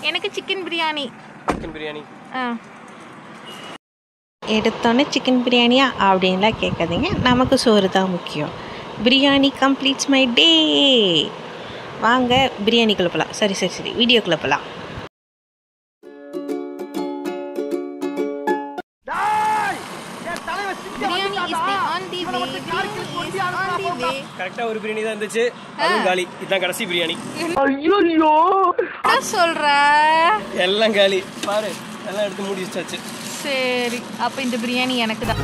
எனக்கு chicken biryani chicken biryani ஆ எடுத்தோன்னே சிக்கன் பிரியாணியா அப்படின்லாம் கேட்காதீங்க நமக்கு சோறு தான் முக்கியம் பிரியாணி கம்ப்ளீட்ஸ் மை டே வாங்க பிரியாணிக்குள்ளே போகலாம் சரி சரி சரி வீடியோக்குள்ளே போகலாம் biryani is the on the way biryani is on the way கரெக்டாக ஒரு பிரியாணி தான் இருந்துச்சு அதுவும் காலி இதுதான் கடைசி பிரியாணி என்ன சொல்ற எல்லாம் காலி பாரு எல்லாம் எடுத்து மூடி வச்சாச்சு சரி அப்ப இந்த பிரியாணி எனக்கு தான்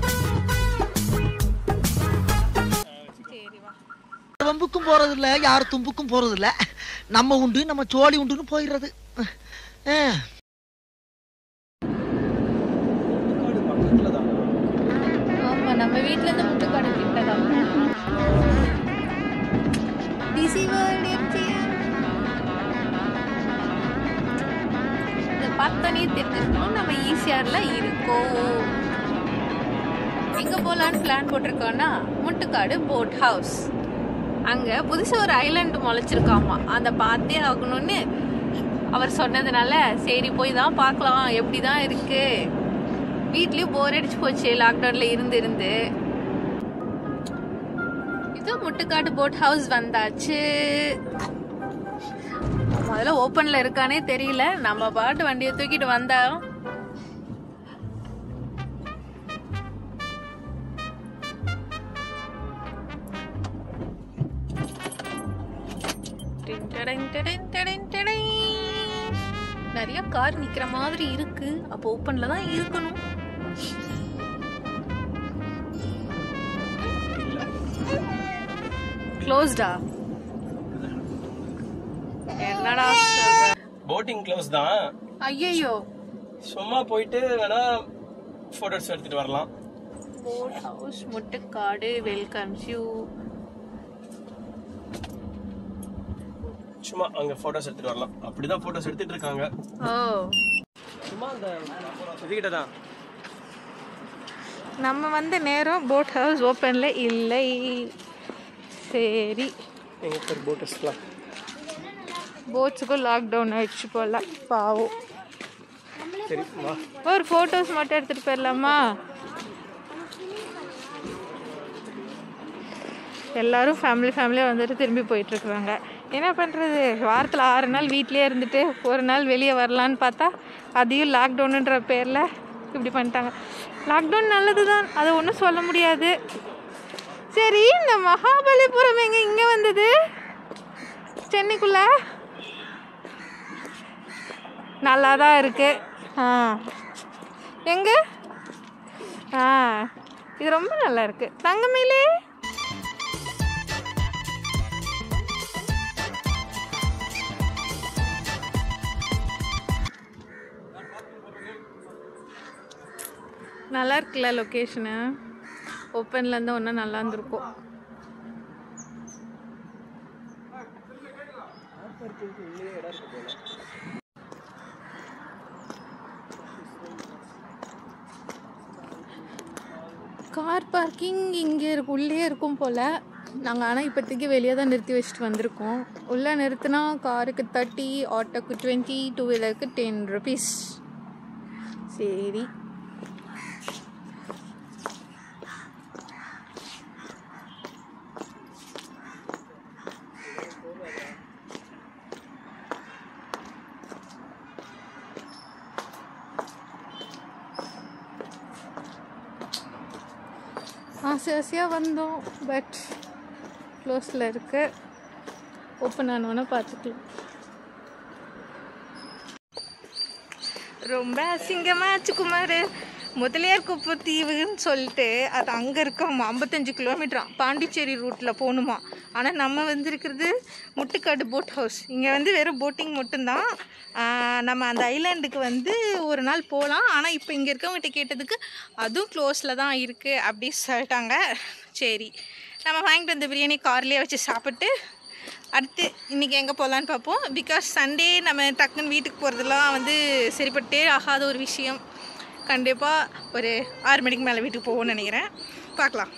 சரி வா வம்புக்கும் போறது இல்ல யார் தும்புக்கும் போறது இல்ல நம்ம உண்டு நம்ம சோழி உண்டுன்னு போயிடுறது அஹ். பக்கத்தில் தான் ஆமா நம்ம வீட்ல இருந்து முட்டுக்காடு கிட்ட தான் பிஸி வேர்ல்ட் எம்ஜிஆர் இத பார்த்தனே தெரிஞ்சிருக்கோம் நம்ம ஈசிஆர்ல இருக்கோம் எங்க போலான்னு பிளான் போட்டிருக்கோம்னா முட்டுக்காடு போட் ஹவுஸ் அங்க புதுசா ஒரு ஐலாண்டு முளைச்சிருக்காமா அந்த பார்த்தே ஆகணும்னு அவர் சொன்னதுனால சரி போய் தான் பார்க்கலாம் எப்படி தான் இருக்கு வீட்லயும் போர் அடிச்சு போச்சு லாக்டவுன்ல இருந்து இருந்து இது முட்டுக்காடு போட் ஹவுஸ் வந்தாச்சு முதல்ல ஓப்பன்ல இருக்கானே தெரியல நம்ம பாட்டு வண்டியை தூக்கிட்டு வந்தோம் டின் டடங் டடங் டடங் டடங். நிறைய கார் நிக்கிற மாதிரி இருக்கு அப்போ ஓப்பன்ல தான் இருக்கணும் க்ளோஸ்டா என்னடா சொல்ற போட்டிங் க்ளோஸ் தான் ஐயோ சும்மா போயிட்டு வேணா ஃபோட்டோஸ் எடுத்துட்டு வரலாம் boat house Muttukadu welcomes you சும்மா அங்க ஃபோட்டோஸ் எடுத்துட்டு வரலாம் அப்படிதான் ஃபோட்டோஸ் எடுத்துட்டு இருக்காங்க ஓ சும்மா அந்த இதுகிட்ட தான் நம்ம வந்த நேரம் போட் ஹவுஸ் ஓப்பன்ல இல்லை சரி எங்க பேர் போட்டஸ்லாம் போட்ஸுக்கும் லாக்டவுன் ஆயிடுச்சு போல பாவம் சரி வா ஒரு ஃபோட்டோஸ் மட்டும் எடுத்துட்டு போயிடலாமா எல்லாரும் ஃபேமிலி ஃபேமிலியாக வந்துட்டு திரும்பி போயிட்டு இருக்கிறாங்க என்ன பண்ணுறது வாரத்தில் ஆறு நாள் வீட்டிலே இருந்துட்டு ஒரு நாள் வெளியே வரலான்னு பார்த்தா அதையும் லாக்டவுனுன்ற பேரில் இப்படி பண்ணிட்டாங்க லாக்டவுன் நல்லது தான் அதை ஒன்றும் சொல்ல முடியாது சரி இந்த மகாபலிபுரம் எங்க இங்கே வந்தது சென்னைக்குள்ள நல்லா தான் இருக்கு ஆ எங்க ஆ இது ரொம்ப நல்லா இருக்கு தங்கமேலே நல்லா இருக்குல்ல லொக்கேஷனு ஓப்பனில் இருந்தால் ஒன்றும் நல்லா இருந்திருக்கும் கார் பார்க்கிங் இங்கே இருக்கு உள்ளே இருக்கும் போல் நாங்கள் ஆனால் இப்போதைக்கு வெளியே தான் நிறுத்தி வச்சுட்டு வந்திருக்கோம் உள்ளே நிறுத்தினா காருக்கு தேர்ட்டி ஆட்டோக்கு டுவெண்ட்டி டூ வீலருக்கு டென் ருபீஸ் சரி ஆசை ஆசையாக வந்தோம் பட் க்ளோஸில் இருக்கு ஓப்பன் ஆனோன்னு பார்த்துக்கலாம் ரொம்ப அசிங்கமாச்சு குமார் முதலியார் குப்பை தீவுன்னு சொல்லிட்டு அது அங்கே இருக்கோமா ஐம்பத்தஞ்சு கிலோமீட்டரா பாண்டிச்சேரி ரூட்டில் போகணுமா ஆனால் நம்ம வந்திருக்கிறது முட்டுக்காடு போட் ஹவுஸ் இங்கே வந்து வெறும் போட்டிங் மட்டும்தான் ஆஹ் நம்ம அந்த ஐலாண்டுக்கு வந்து ஒரு நாள் போகலாம் ஆனால் இப்போ இங்கே இருக்கவங்ககிட்ட கேட்டதுக்கு அதுவும் க்ளோஸில் தான் இருக்குது அப்படி சொல்லிட்டாங்க சரி நம்ம வாங்கிட்டு வந்த பிரியாணி கார்லேயே வச்சு சாப்பிட்டு அடுத்து இன்றைக்கி எங்கே போகலான்னு பார்ப்போம் பிகாஸ் சண்டே நம்ம டக்குன்னு வீட்டுக்கு போகிறதுலாம் வந்து சரிப்பட்டே ஆகாத ஒரு விஷயம் கண்டிப்பாக ஒரு ஆறு மணிக்கு மேலே வீட்டுக்கு போவோம்னு நினைக்கிறேன் பார்க்கலாம்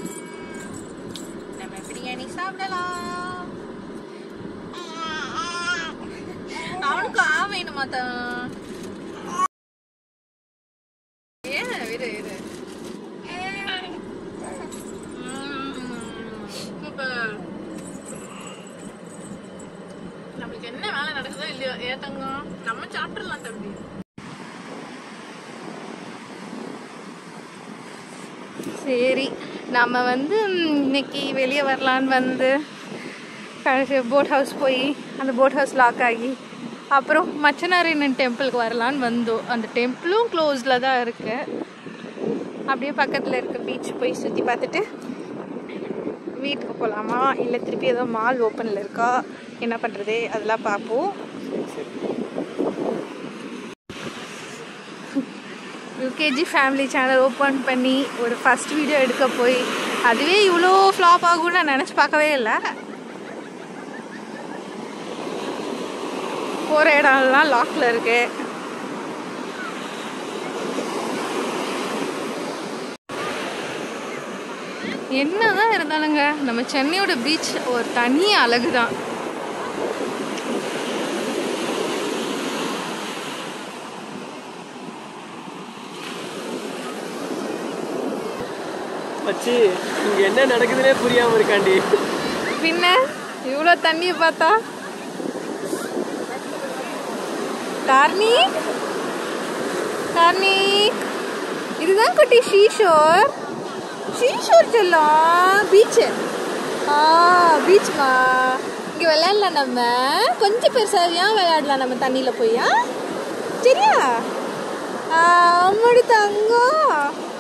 நம்ம பிரியாணி சாப்பிடலாம் மாட்டா ஏன் இரு இரு சூப்பர் நம்மளுக்கு என்ன வேலை நடக்குதோ இல்லையோ ஏ தங்கம் நம்ம சாப்பிடலாம் தம்பி சரி நம்ம வந்து ம், இன்னைக்கு வெளியே வரலான்னு வந்து கடைசி போட் ஹவுஸ் போய் அந்த போட் ஹவுஸ் லாக் ஆகி அப்புறம் மச்சனாரியம்மன் டெம்பிளுக்கு வரலான்னு வந்தோம் அந்த டெம்பிளும் க்ளோஸில் தான் இருக்கு அப்படியே பக்கத்தில் இருக்க பீச் போய் சுற்றி பார்த்துட்டு வீட்டுக்கு போகலாமா இல்லை திருப்பி ஏதோ மால் ஓப்பனில் இருக்கா என்ன பண்ணுறது அதெல்லாம் பார்ப்போம் யூகேஜி ஃபேமிலி சேனல் ஓப்பன் பண்ணி ஒரு ஃபர்ஸ்ட் வீடியோ எடுக்க போய் அதுவே இவ்வளோ ஃப்ளாப் ஆகும்னு நான் நினச்சி பார்க்கவே இல்லை போகிற இடம்லாம் லாக்கில் இருக்கு என்னதான் இருந்தாலுங்க நம்ம சென்னையோட பீச் ஒரு தனி அழகு தான் மச்சி இங்க என்ன நடக்குதுன்னே புரியாம இருக்காண்டி பின்ன இவ்வளோ தண்ணியை பார்த்தா கார்னி கார்னி இதுதான் குட்டி ஷீஷோர் ஷீஷோர் செல்லம் பீச்சு ஆ பீச்மா இங்கே விளையாடலாம் நம்ம கொஞ்சம் பெருசாக ஏன் விளையாடலாம் நம்ம தண்ணியில் போயா சரியா அம்மாடி தங்கம்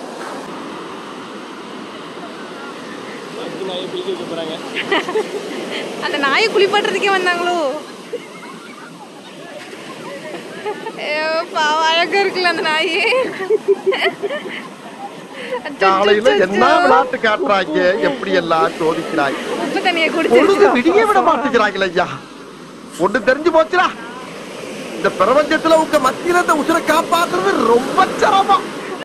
அதுக்கு நான் குளிக்க வைக்க போறாங்க அந்த நாயை குளிப்பாட்டுறதுக்கே வந்தாங்களோ ஐயோ, பாவம், அழகா இருக்குல்ல அந்த நாய் காலையில என்ன விளையாட்டு காட்டுறாங்க எப்படி எல்லாம் சோதிக்கிறாங்க உப்பு தண்ணியை பொழுது குடிச்சிருச்சு விடிய விட மாட்டேங்கிறாங்களே ஐயா ஒண்ணு தெரிஞ்சு போச்சுடா இந்த பிரபஞ்சத்துல உங்க மத்தியில இந்த உசுரை காப்பாத்துறது ரொம்ப சிரமம்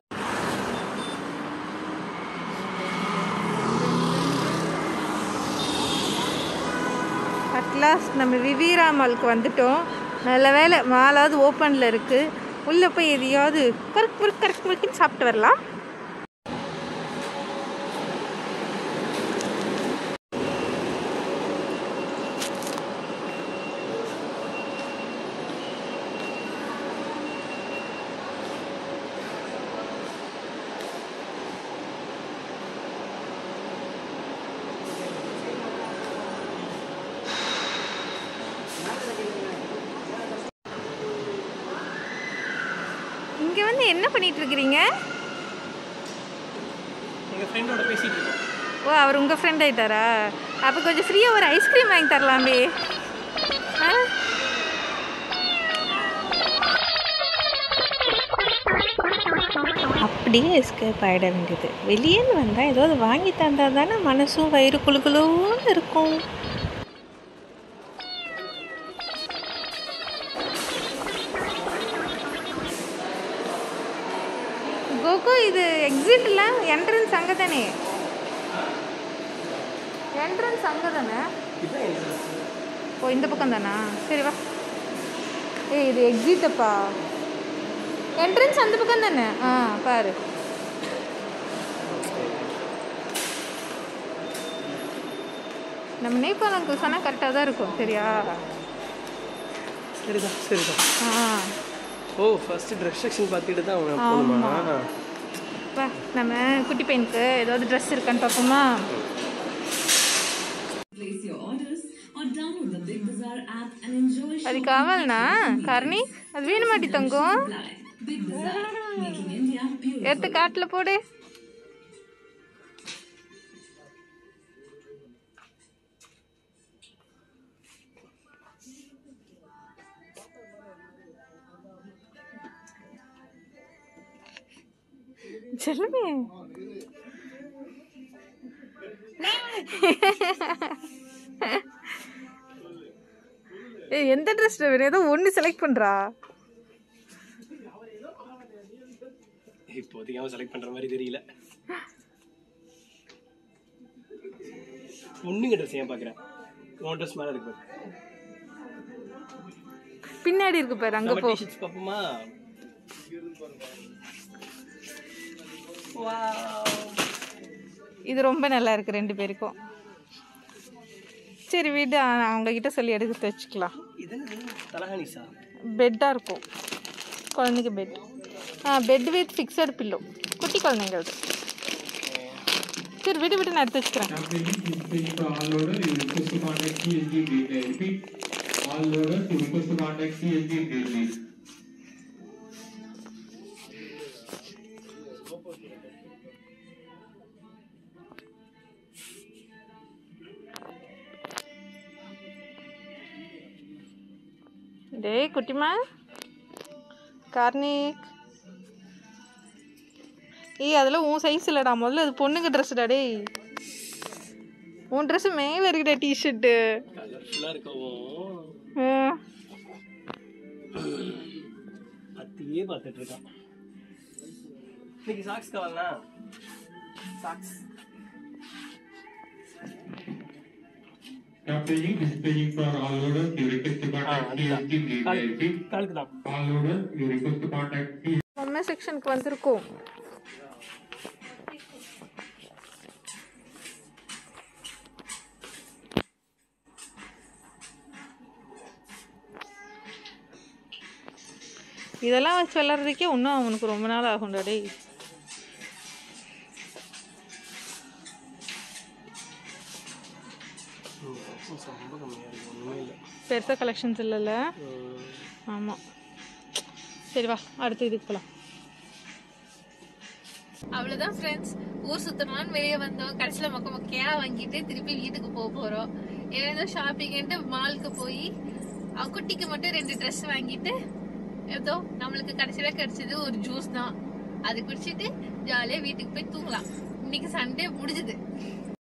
அட்லாஸ்ட் நம்ம விவீரா மாலுக்கு வந்துட்டோம் நல்ல வேலை மாலாவது ஓப்பனில் இருக்குது உள்ளே போய் எதையாவது கருக்கு முறுக்கு கருக்கு முறுக்குன்னு சாப்பிட்டு வரலாம் இங்கே வந்து என்ன பண்ணிட்டு இருக்கிறீங்க எங்க ஃப்ரெண்டோட பேசிட்டு இருக்கோம் ஓ அவர் உங்கள் ஃப்ரெண்ட் ஆயிட்டாரா அப்போ கொஞ்சம் ஃப்ரீயாக ஒரு ஐஸ்கிரீம் வாங்கி தரலாமே ஆ அப்படியே எஸ்கேப் ஆகிட வேண்டியது வெளியேன்னு வந்தால் ஏதாவது வாங்கி தந்தால் தானே மனசும் வயிறு குழுகுலோன்னு இருக்கும் கோகோ இது எக்ஸிட் இல்லை என்ட்ரன்ஸ் அங்கே தானே என்ட்ரன்ஸ் அங்கே தானே ஓ இந்த பக்கம் தானா சரி வா ஏய் இது எக்ஸிட்டப்பா என்ட்ரன்ஸ் அந்த பக்கம் தானே ஆ பாரு நம்ம நேபாள் அங்கிள் சொன்னால் கரெக்டாக தான் இருக்கும் சரியா சரிதான் சரிதான் ஆ ஓ ஃபர்ஸ்ட் ட்ரெஸ் செக்ஷன் பார்த்துட்டு தான் அவங்க போகணுமா வா நம்ம குட்டி பையனுக்கு ஏதாவது ட்ரெஸ் இருக்கான்னு பார்ப்போமா Place your orders or download the Big Bazaar app and enjoy அது காவல்னா கர்ணி அது வேணுமாட்டி தங்கம் Supply. Big Bazaar, making India beautiful. எடுத்து காட்டில் போடு செல்லுமே ஏய் எந்த ட்ரெஸ் வேணும் ஏதோ ஒன்று செலக்ட் பண்ணுறா இப்போதைக்கு அவன் செலக்ட் பண்ற மாதிரி தெரியல பொண்ணுங்க ட்ரெஸ் ஏன் பார்க்குறேன் உன் ட்ரெஸ் மேலே இருக்கு பாரு. பின்னாடி இருக்கு பாரு அங்க நம்ம போ டிஷர்ட்ஸ் பார்ப்போமா வாவ் இது ரொம்ப நல்லா இருக்கு ரெண்டு பேருக்கும் சரி வீடு அவங்க கிட்ட சொல்லி எடுத்து வச்சுக்கலாம் இது என்னது? தலகாணிஸா பெட்டா இருக்கும் குழந்தைக்கு பெட் ஆ பெட் வித் ஃபிக்ஸட் பில்லோ குட்டி குழந்தைங்களது சரி விடு விட்டு நான் எடுத்து வச்சுக்கிறேன் For all orders, you request to contact CSG Gateway. Repeat, all orders, you request to contact CSG Gateway. டேய் குட்டிமா கார்னிக் ஏய் அதெல்லாம் உன் சைஸ் இல்லடா முதல்ல அது பொண்ணுங்க ட்ரெஸ்டா டேய் உன் ட்ரெஸ் மேல இருக்குடா டிஷர்ட்டு கலர்ஃபுல்லா இருக்கவும் அத்தையே பார்த்துட்டு இருக்கான் இன்னைக்கு சாக்ஸ் கவலனா socks Captaining, dispatching for all orders, you request to contact CSG Gateway. Repeat, காலுக்கு தான் all orders, you request to contact CSG பொம்மை செக்ஷனுக்கு வந்திருக்கோம் இதெல்லாம் வச்சு விளாட்றதுக்கே இன்னும் அவனுக்கு ரொம்ப நாள் ஆகும்டா டேய் ரொம்ப கம்மியா இருக்கு ஒண்ணுமே இல்லை பெருசாக கலெக்ஷன்ஸ் இல்லைல்ல ஆமாம் சரி வா அடுத்து இதுக்கு போகலாம் அவ்வளோதான் ஃப்ரெண்ட்ஸ் ஊர் சுத்தமான்னு வெளியே வந்தோம் கடைசியில் மொக்க மொக்கையா வாங்கிட்டு திருப்பி வீட்டுக்கு போக போகிறோம் ஏதோ ஷாப்பிங்ன்ட்டு மாலுக்கு போய் அவ குட்டிக்கு மட்டும் ரெண்டு ட்ரெஸ் வாங்கிட்டு ஏதோ நம்மளுக்கு கடைசியில் கிடைச்சது ஒரு ஜூஸ் தான் அது குடிச்சிட்டு ஜாலியாக வீட்டுக்கு போய் தூங்கலாம் இன்னைக்கு சண்டே முடிஞ்சுது